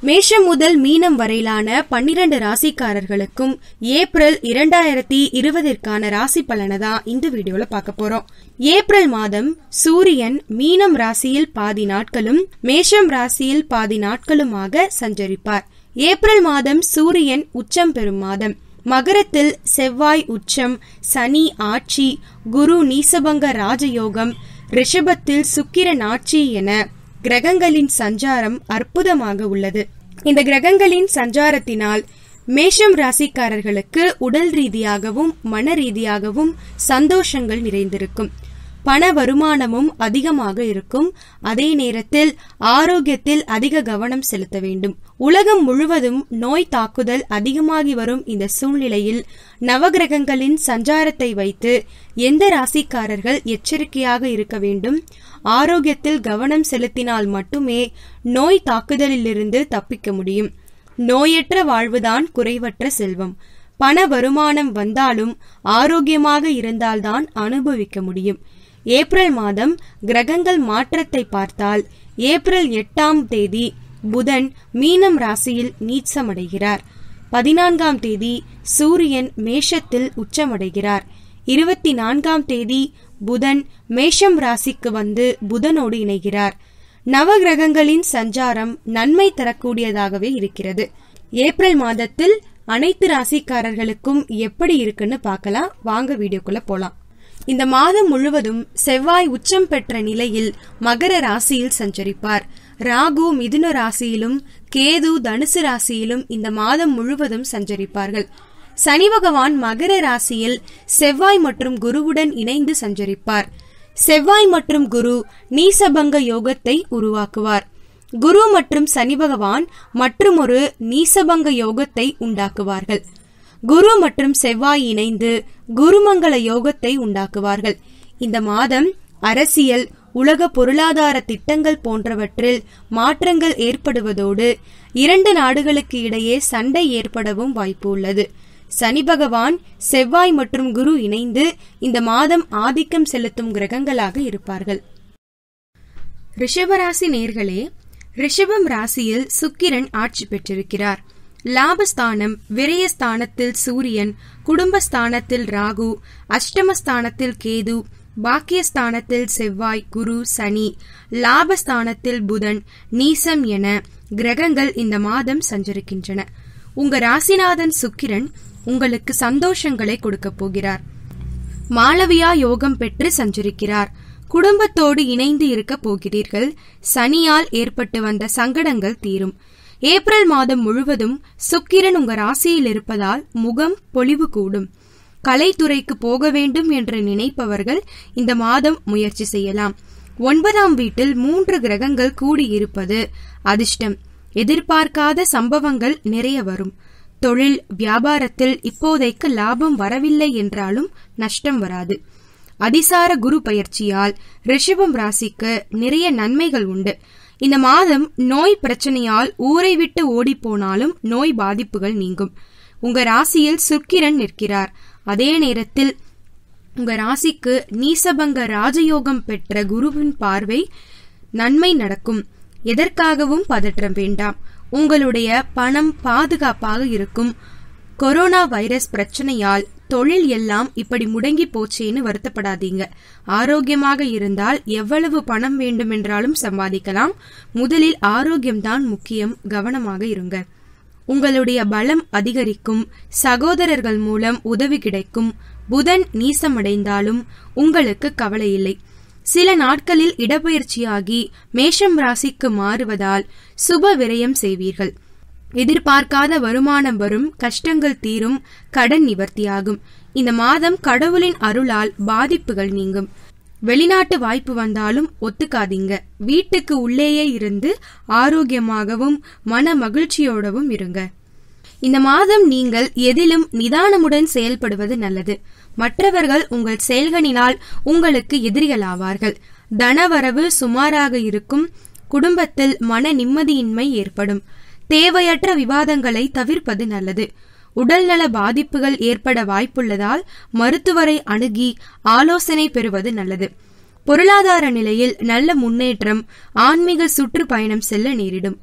மேஷம் முதல் மீனம் வரையிலான பன்னிரண்டு ராசிக்காரர்களுக்கும் ஏப்ரல் இரண்டாயிரத்தி இருபதிற்கான ராசி பலனை தான் இந்த வீடியோல பார்க்க போறோம் ஏப்ரல் மாதம் சூரியன் மீனம் ராசியில் பாதி நாட்களும் மேஷம் ராசியில் பாதி நாட்களுமாக சஞ்சரிப்பார் ஏப்ரல் மாதம் சூரியன் உச்சம் பெறும் மாதம் மகரத்தில் செவ்வாய் உச்சம் சனி ஆட்சி குரு நீசபங்க ராஜயோகம் ரிஷபத்தில் சுக்கிரன் ஆட்சி என கிரகங்களின் சஞ்சாரம் அற்புதமாக உள்ளது இந்த கிரகங்களின் சஞ்சாரத்தினால் மேஷம் ராசிக்காரர்களுக்கு உடல் ரீதியாகவும் மன ரீதியாகவும் சந்தோஷங்கள் நிறைந்திருக்கும் பண வருமானமும் அதிகமாக இருக்கும் அதே நேரத்தில் ஆரோக்கியத்தில் அதிக கவனம் செலுத்த வேண்டும் உலகம் முழுவதும் நோய் தாக்குதல் அதிகமாகி வரும் இந்த சூழ்நிலையில் நவகிரகங்களின் சஞ்சாரத்தை வைத்து எந்த ராசிக்காரர்கள் எச்சரிக்கையாக இருக்க வேண்டும் ஆரோக்கியத்தில் கவனம் செலுத்தினால் மட்டுமே நோய் தாக்குதலிலிருந்து தப்பிக்க முடியும் நோயற்ற வாழ்வுதான் குறைவற்ற செல்வம் பண வருமானம் வந்தாலும் ஆரோக்கியமாக இருந்தால்தான் அனுபவிக்க முடியும் ஏப்ரல் மாதம் கிரகங்கள் மாற்றத்தை பார்த்தால் ஏப்ரல் எட்டாம் தேதி புதன் மீனம் ராசியில் நீச்சமடைகிறார் பதினான்காம் தேதி சூரியன் மேஷத்தில் உச்சமடைகிறார் இருபத்தி நான்காம் தேதி புதன் மேஷம் ராசிக்கு வந்து புதனோடு இணைகிறார் நவகிரகங்களின் சஞ்சாரம் நன்மை தரக்கூடியதாகவே இருக்கிறது ஏப்ரல் மாதத்தில் அனைத்து ராசிக்காரர்களுக்கும் எப்படி இருக்குன்னு பார்க்கலாம் வாங்க வீடியோக்குள்ள போலாம் இந்த மாதம் முழுவதும் செவ்வாய் உச்சம் பெற்ற நிலையில் மகர ராசியில் சஞ்சரிப்பார் ராகு மிதுன ராசியிலும் கேது தனுசு ராசியிலும் இந்த மாதம் முழுவதும் சஞ்சரிப்பார்கள் சனி பகவான் மகர ராசியில் செவ்வாய் மற்றும் குருவுடன் இணைந்து சஞ்சரிப்பார் செவ்வாய் மற்றும் குரு நீசபங்க யோகத்தை உருவாக்குவார் குரு மற்றும் சனி பகவான் மற்றுமொரு நீசபங்க யோகத்தை உண்டாக்குவார்கள் குரு மற்றும் செவ்வாய் இணைந்து குருமங்கள யோகத்தை உண்டாக்குவார்கள் இந்த மாதம் அரசியல் உலக பொருளாதார திட்டங்கள் போன்றவற்றில் மாற்றங்கள் ஏற்படுவதோடு இரண்டு நாடுகளுக்கு இடையே சண்டை ஏற்படவும் வாய்ப்பு உள்ளது சனி பகவான் செவ்வாய் மற்றும் குரு இணைந்து இந்த மாதம் ஆதிக்கம் செலுத்தும் கிரகங்களாக இருப்பார்கள் ரிஷபராசி நேர்களே ரிஷபம் ராசியில் சுக்கிரன் ஆட்சி பெற்றிருக்கிறார் லாபஸ்தானம் விரயஸ்தானத்தில் சூரியன் குடும்பஸ்தானத்தில் ராகு அஷ்டமஸ்தானத்தில் கேது பாக்கியஸ்தானத்தில் செவ்வாய் குரு சனி லாபஸ்தானத்தில் புதன் நீசம் என கிரகங்கள் இந்த மாதம் சஞ்சரிக்கின்றன உங்க ராசிநாதன் சுக்கிரன் உங்களுக்கு சந்தோஷங்களை கொடுக்க போகிறார் மாளவியா யோகம் பெற்று சஞ்சரிக்கிறார் குடும்பத்தோடு இணைந்து இருக்க போகிறீர்கள் சனியால் ஏற்பட்டு வந்த சங்கடங்கள் தீரும் ஏப்ரல் மாதம் முழுவதும் சுக்கிரன் உங்க ராசியில் இருப்பதால் முகம் பொலிவு கூடும் கலைத்துறைக்கு போக வேண்டும் என்று நினைப்பவர்கள் இந்த மாதம் முயற்சி செய்யலாம் ஒன்பதாம் வீட்டில் மூன்று கிரகங்கள் கூடியிருப்பது அதிர்ஷ்டம் எதிர்பார்க்காத சம்பவங்கள் நிறைய வரும் தொழில் வியாபாரத்தில் இப்போதைக்கு லாபம் வரவில்லை என்றாலும் நஷ்டம் வராது அதிசார குரு பயிற்சியால் ரிஷபம் ராசிக்கு நிறைய நன்மைகள் உண்டு இந்த மாதம் நோய் பிரச்சனையால் ஊரை விட்டு ஓடி போனாலும் நோய் பாதிப்புகள் நீங்கும் உங்க ராசியில் சுக்கிரன் நிற்கிறார் அதே நேரத்தில் உங்க ராசிக்கு நீசபங்க ராஜயோகம் பெற்ற குருவின் பார்வை நன்மை நடக்கும் எதற்காகவும் பதற்றம் வேண்டாம் உங்களுடைய பணம் பாதுகாப்பாக இருக்கும் கொரோனா வைரஸ் பிரச்சனையால் தொழில் எல்லாம் இப்படி முடங்கி போச்சேன்னு வருத்தப்படாதீங்க ஆரோக்கியமாக இருந்தால் எவ்வளவு பணம் வேண்டுமென்றாலும் சம்பாதிக்கலாம் முதலில் ஆரோக்கியம்தான் முக்கியம் கவனமாக இருங்க உங்களுடைய பலம் அதிகரிக்கும் சகோதரர்கள் மூலம் உதவி கிடைக்கும் புதன் நீசமடைந்தாலும் உங்களுக்கு கவலை இல்லை சில நாட்களில் இடப்பெயர்ச்சியாகி மேஷம் ராசிக்கு மாறுவதால் சுப விரயம் செய்வீர்கள் எதிர்பார்க்காத வருமானம் வரும் கஷ்டங்கள் தீரும் கடன் நிவர்த்தியாகும் இந்த மாதம் கடவுளின் அருளால் பாதிப்புகள் நீங்கும் வெளிநாட்டு வாய்ப்பு வந்தாலும் ஒத்துக்காதீங்க வீட்டுக்கு உள்ளேயே இருந்து ஆரோக்கியமாகவும் மன மகிழ்ச்சியோடவும் இருங்க இந்த மாதம் நீங்கள் எதிலும் நிதானமுடன் செயல்படுவது நல்லது மற்றவர்கள் உங்கள் செயல்களினால் உங்களுக்கு எதிரிகளாவார்கள் தனவரவு சுமாராக இருக்கும் குடும்பத்தில் மன நிம்மதியின்மை ஏற்படும் தேவையற்ற விவாதங்களை தவிர்ப்பது நல்லது உடல்நல பாதிப்புகள் ஏற்பட வாய்ப்புள்ளதால் மருத்துவரை அணுகி ஆலோசனை பெறுவது நல்லது பொருளாதார நிலையில் நல்ல முன்னேற்றம் ஆன்மீக சுற்றுப்பயணம் செல்ல நேரிடும்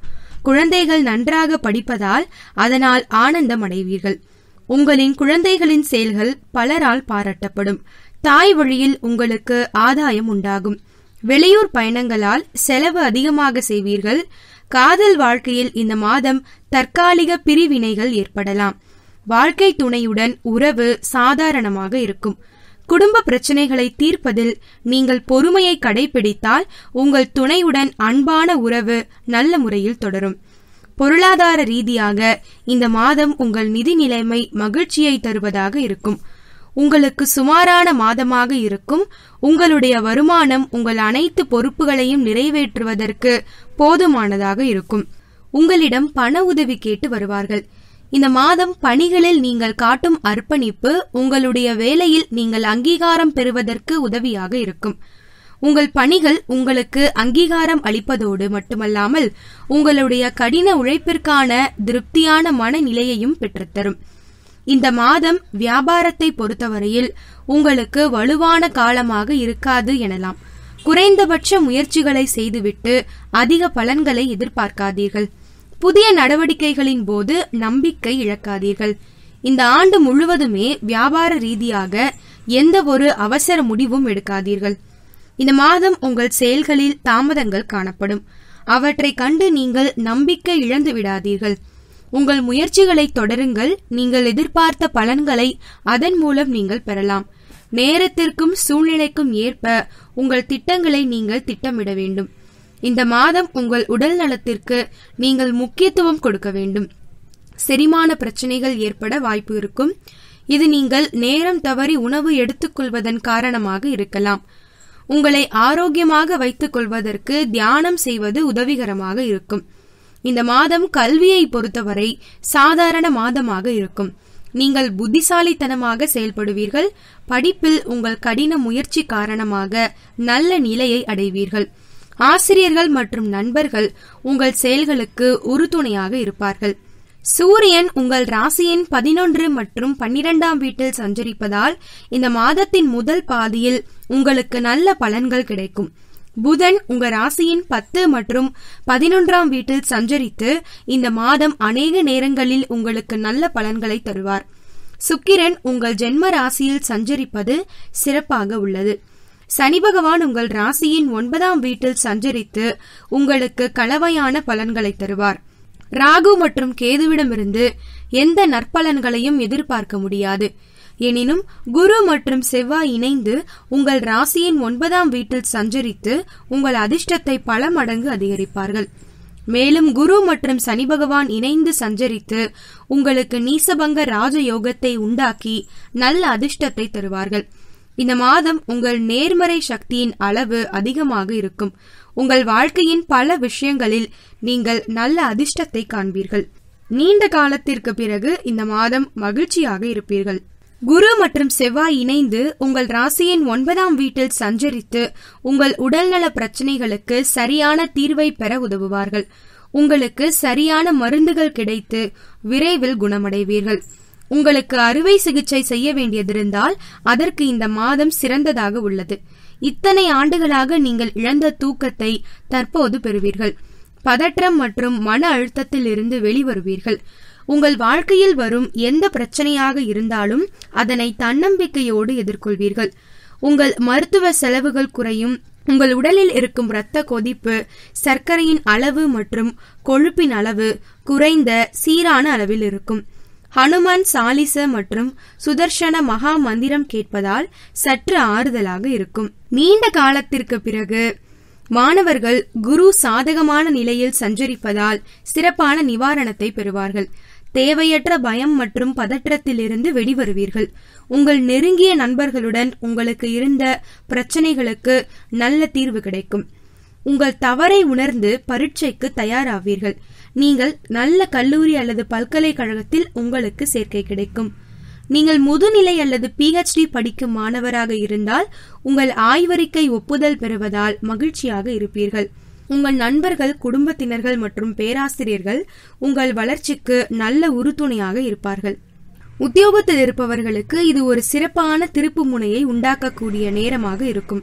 குழந்தைகள் நன்றாக படிப்பதால் அதனால் ஆனந்தம் அடைவீர்கள் உங்களின் குழந்தைகளின் செயல்கள் பலரால் பாராட்டப்படும் தாய் வழியில் உங்களுக்கு ஆதாயம் உண்டாகும் வெளியூர் பயணங்களால் செலவு அதிகமாக செய்வீர்கள் காதல் வாழ்க்கையில் இந்த மாதம் தற்காலிக பிரிவினைகள் ஏற்படலாம் வாழ்க்கை துணையுடன் உறவு சாதாரணமாக இருக்கும் குடும்ப பிரச்சனைகளை தீர்ப்பதில் நீங்கள் பொறுமையை கடைபிடித்தால் உங்கள் துணையுடன் அன்பான உறவு நல்ல முறையில் தொடரும் பொருளாதார ரீதியாக இந்த மாதம் உங்கள் நிதி நிலைமை மகிழ்ச்சியை தருவதாக இருக்கும் உங்களுக்கு சுமாரான மாதமாக இருக்கும் உங்களுடைய வருமானம் உங்கள் அனைத்து பொறுப்புகளையும் நிறைவேற்றுவதற்கு போதுமானதாக இருக்கும் உங்களிடம் பண உதவி கேட்டு வருவார்கள் இந்த மாதம் பணிகளில் நீங்கள் காட்டும் அர்ப்பணிப்பு உங்களுடைய வேலையில் நீங்கள் அங்கீகாரம் பெறுவதற்கு உதவியாக இருக்கும் உங்கள் பணிகள் உங்களுக்கு அங்கீகாரம் அளிப்பதோடு மட்டுமல்லாமல் உங்களுடைய கடின உழைப்பிற்கான திருப்தியான மனநிலையையும் பெற்றுத்தரும் இந்த மாதம் வியாபாரத்தை பொறுத்தவரையில் உங்களுக்கு வலுவான காலமாக இருக்காது எனலாம் குறைந்தபட்ச முயற்சிகளை செய்துவிட்டு அதிக பலன்களை எதிர்பார்க்காதீர்கள் புதிய நடவடிக்கைகளின் போது நம்பிக்கை இழக்காதீர்கள் இந்த ஆண்டு முழுவதுமே வியாபார ரீதியாக எந்த ஒரு அவசர முடிவும் எடுக்காதீர்கள் இந்த மாதம் உங்கள் செயல்களில் தாமதங்கள் காணப்படும் அவற்றை கண்டு நீங்கள் நம்பிக்கை இழந்து விடாதீர்கள் உங்கள் முயற்சிகளை தொடருங்கள் நீங்கள் எதிர்பார்த்த பலன்களை அதன் மூலம் நீங்கள் பெறலாம் நேரத்திற்கும் சூழ்நிலைக்கும் ஏற்ப உங்கள் திட்டங்களை நீங்கள் திட்டமிட வேண்டும் இந்த மாதம் உங்கள் உடல் நலத்திற்கு நீங்கள் முக்கியத்துவம் கொடுக்க வேண்டும் செரிமான பிரச்சனைகள் ஏற்பட வாய்ப்பு இருக்கும் இது நீங்கள் நேரம் தவறி உணவு எடுத்துக்கொள்வதன் காரணமாக இருக்கலாம் உங்களை ஆரோக்கியமாக வைத்துக் கொள்வதற்கு தியானம் செய்வது உதவிகரமாக இருக்கும் இந்த மாதம் கல்வியை பொறுத்தவரை சாதாரண மாதமாக இருக்கும் நீங்கள் புத்திசாலித்தனமாக செயல்படுவீர்கள் படிப்பில் உங்கள் கடின முயற்சி காரணமாக நல்ல நிலையை அடைவீர்கள் ஆசிரியர்கள் மற்றும் நண்பர்கள் உங்கள் செயல்களுக்கு உறுதுணையாக இருப்பார்கள் சூரியன் உங்கள் ராசியின் பதினொன்று மற்றும் பன்னிரெண்டாம் வீட்டில் சஞ்சரிப்பதால் இந்த மாதத்தின் முதல் பாதியில் உங்களுக்கு நல்ல பலன்கள் கிடைக்கும் புதன் உங்க ராசியின் பத்து மற்றும் பதினொன்றாம் வீட்டில் சஞ்சரித்து இந்த மாதம் அநேக நேரங்களில் உங்களுக்கு நல்ல பலன்களை தருவார் சுக்கிரன் உங்கள் ஜென்ம ராசியில் சஞ்சரிப்பது சிறப்பாக உள்ளது சனி பகவான் உங்கள் ராசியின் ஒன்பதாம் வீட்டில் சஞ்சரித்து உங்களுக்கு கலவையான பலன்களை தருவார் ராகு மற்றும் கேதுவிடமிருந்து எந்த நற்பலன்களையும் எதிர்பார்க்க முடியாது எனினும் குரு மற்றும் செவ்வாய் இணைந்து உங்கள் ராசியின் ஒன்பதாம் வீட்டில் சஞ்சரித்து உங்கள் அதிர்ஷ்டத்தை பல மடங்கு அதிகரிப்பார்கள் மேலும் குரு மற்றும் சனி பகவான் இணைந்து சஞ்சரித்து உங்களுக்கு நீசபங்க ராஜயோகத்தை உண்டாக்கி நல்ல அதிர்ஷ்டத்தை தருவார்கள் இந்த மாதம் உங்கள் நேர்மறை சக்தியின் அளவு அதிகமாக இருக்கும் உங்கள் வாழ்க்கையின் பல விஷயங்களில் நீங்கள் நல்ல அதிர்ஷ்டத்தை காண்பீர்கள் நீண்ட காலத்திற்கு பிறகு இந்த மாதம் மகிழ்ச்சியாக இருப்பீர்கள் குரு மற்றும் செவ்வாய் இணைந்து உங்கள் ராசியின் ஒன்பதாம் வீட்டில் சஞ்சரித்து உங்கள் உடல்நல பிரச்சனைகளுக்கு சரியான தீர்வை பெற உதவுவார்கள் உங்களுக்கு சரியான மருந்துகள் கிடைத்து விரைவில் குணமடைவீர்கள் உங்களுக்கு அறுவை சிகிச்சை செய்ய வேண்டியதிருந்தால் அதற்கு இந்த மாதம் சிறந்ததாக உள்ளது இத்தனை ஆண்டுகளாக நீங்கள் இழந்த தூக்கத்தை தற்போது பெறுவீர்கள் பதற்றம் மற்றும் மன அழுத்தத்தில் இருந்து வெளிவருவீர்கள் உங்கள் வாழ்க்கையில் வரும் எந்த பிரச்சனையாக இருந்தாலும் அதனை தன்னம்பிக்கையோடு எதிர்கொள்வீர்கள் உங்கள் மருத்துவ செலவுகள் குறையும் உங்கள் உடலில் இருக்கும் இரத்த கொதிப்பு சர்க்கரையின் அளவு மற்றும் கொழுப்பின் அளவு குறைந்த சீரான அளவில் இருக்கும் ஹனுமான் சாலிச மற்றும் சுதர்ஷன மகா மந்திரம் கேட்பதால் சற்று ஆறுதலாக இருக்கும் நீண்ட காலத்திற்கு பிறகு மாணவர்கள் குரு சாதகமான நிலையில் சஞ்சரிப்பதால் சிறப்பான நிவாரணத்தை பெறுவார்கள் தேவையற்ற பயம் மற்றும் பதற்றத்திலிருந்து வெளிவருவீர்கள் உங்கள் நெருங்கிய நண்பர்களுடன் உங்களுக்கு இருந்த பிரச்சனைகளுக்கு நல்ல தீர்வு கிடைக்கும் உங்கள் தவறை உணர்ந்து பரீட்சைக்கு தயாராவீர்கள் நீங்கள் நல்ல கல்லூரி அல்லது பல்கலைக்கழகத்தில் உங்களுக்கு சேர்க்கை கிடைக்கும் நீங்கள் முதுநிலை அல்லது பிஹெச்டி படிக்கும் மாணவராக இருந்தால் உங்கள் ஆய்வறிக்கை ஒப்புதல் பெறுவதால் மகிழ்ச்சியாக இருப்பீர்கள் உங்கள் நண்பர்கள் குடும்பத்தினர்கள் மற்றும் பேராசிரியர்கள் உங்கள் வளர்ச்சிக்கு நல்ல உறுதுணையாக இருப்பார்கள் உத்தியோகத்தில் இருப்பவர்களுக்கு இது ஒரு சிறப்பான திருப்பு முனையை உண்டாக்கக்கூடிய நேரமாக இருக்கும்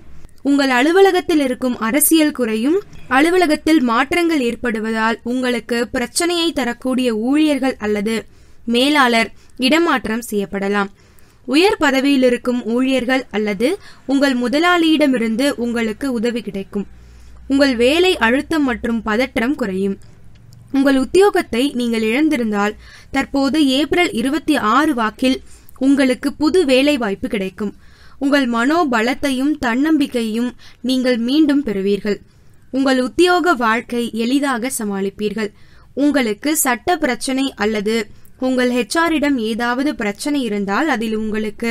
உங்கள் அலுவலகத்தில் இருக்கும் அரசியல் குறையும் அலுவலகத்தில் மாற்றங்கள் ஏற்படுவதால் உங்களுக்கு பிரச்சனையை தரக்கூடிய ஊழியர்கள் அல்லது மேலாளர் இடமாற்றம் செய்யப்படலாம் உயர் பதவியில் இருக்கும் ஊழியர்கள் அல்லது உங்கள் முதலாளியிடமிருந்து உங்களுக்கு உதவி கிடைக்கும் உங்கள் வேலை அழுத்தம் மற்றும் பதற்றம் குறையும் உங்கள் உத்தியோகத்தை நீங்கள் இழந்திருந்தால் தற்போது ஏப்ரல் இருபத்தி ஆறு வாக்கில் உங்களுக்கு புது வேலை வாய்ப்பு கிடைக்கும் உங்கள் மனோபலத்தையும் தன்னம்பிக்கையும் நீங்கள் மீண்டும் பெறுவீர்கள் உங்கள் உத்தியோக வாழ்க்கை எளிதாக சமாளிப்பீர்கள் உங்களுக்கு சட்ட பிரச்சனை அல்லது உங்கள் ஹெச்ஆரிடம் ஏதாவது பிரச்சனை இருந்தால் அதில் உங்களுக்கு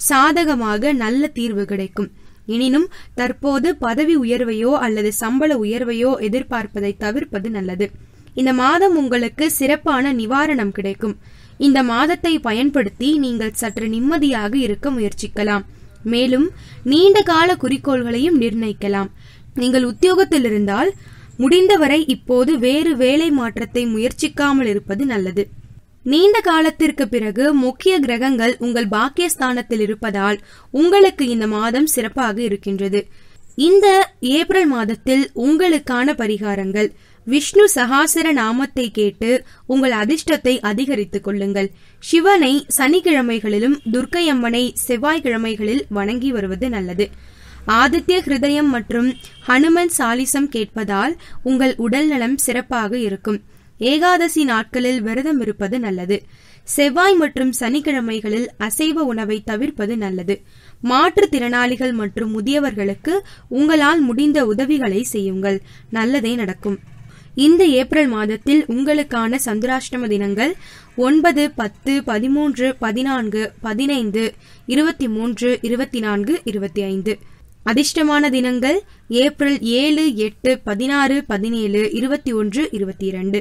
சாதகமாக நல்ல தீர்வு கிடைக்கும் எனினும் தற்போது பதவி உயர்வையோ அல்லது சம்பள உயர்வையோ எதிர்பார்ப்பதை தவிர்ப்பது நல்லது இந்த மாதம் உங்களுக்கு சிறப்பான நிவாரணம் கிடைக்கும் இந்த மாதத்தை பயன்படுத்தி நீங்கள் சற்று நிம்மதியாக இருக்க முயற்சிக்கலாம் மேலும் நீண்ட கால குறிக்கோள்களையும் நிர்ணயிக்கலாம் நீங்கள் உத்தியோகத்தில் இருந்தால் முடிந்தவரை இப்போது வேறு வேலை மாற்றத்தை முயற்சிக்காமல் இருப்பது நல்லது நீண்ட காலத்திற்கு பிறகு முக்கிய கிரகங்கள் உங்கள் பாக்கியஸ்தானத்தில் இருப்பதால் உங்களுக்கு இந்த மாதம் சிறப்பாக இருக்கின்றது இந்த ஏப்ரல் மாதத்தில் உங்களுக்கான பரிகாரங்கள் விஷ்ணு சகாசர நாமத்தை கேட்டு உங்கள் அதிர்ஷ்டத்தை அதிகரித்துக் கொள்ளுங்கள் சிவனை சனிக்கிழமைகளிலும் துர்க்கையம்மனை செவ்வாய்க்கிழமைகளில் வணங்கி வருவது நல்லது ஆதித்ய ஹிருதயம் மற்றும் ஹனுமன் சாலிசம் கேட்பதால் உங்கள் உடல்நலம் சிறப்பாக இருக்கும் ஏகாதசி நாட்களில் விரதம் இருப்பது நல்லது செவ்வாய் மற்றும் சனிக்கிழமைகளில் அசைவ உணவை தவிர்ப்பது நல்லது மாற்றுத்திறனாளிகள் மற்றும் முதியவர்களுக்கு உங்களால் முடிந்த உதவிகளை செய்யுங்கள் நல்லதே நடக்கும் இந்த ஏப்ரல் மாதத்தில் உங்களுக்கான சந்திராஷ்டம தினங்கள் ஒன்பது பத்து பதிமூன்று பதினான்கு பதினைந்து இருபத்தி மூன்று இருபத்தி நான்கு இருபத்தி ஐந்து அதிர்ஷ்டமான தினங்கள் ஏப்ரல் ஏழு எட்டு பதினாறு பதினேழு இருபத்தி ஒன்று இருபத்தி இரண்டு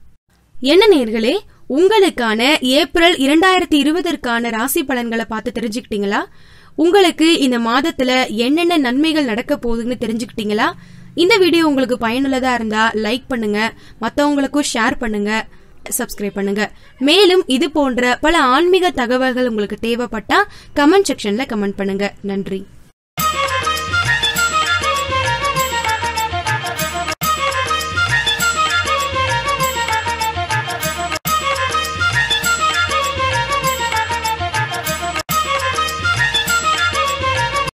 என்ன நேர்களே உங்களுக்கான ஏப்ரல் இரண்டாயிரத்தி இருபதற்கான ராசி பலன்களை பார்த்து தெரிஞ்சுக்கிட்டீங்களா உங்களுக்கு இந்த மாதத்துல என்னென்ன நன்மைகள் நடக்க போகுதுன்னு தெரிஞ்சுக்கிட்டீங்களா இந்த வீடியோ உங்களுக்கு பயனுள்ளதா இருந்தா லைக் பண்ணுங்க மத்தவங்களுக்கும் ஷேர் பண்ணுங்க சப்ஸ்கிரைப் பண்ணுங்க மேலும் இது போன்ற பல ஆன்மீக தகவல்கள் உங்களுக்கு தேவைப்பட்டா கமெண்ட் செக்ஷன்ல கமெண்ட் பண்ணுங்க நன்றி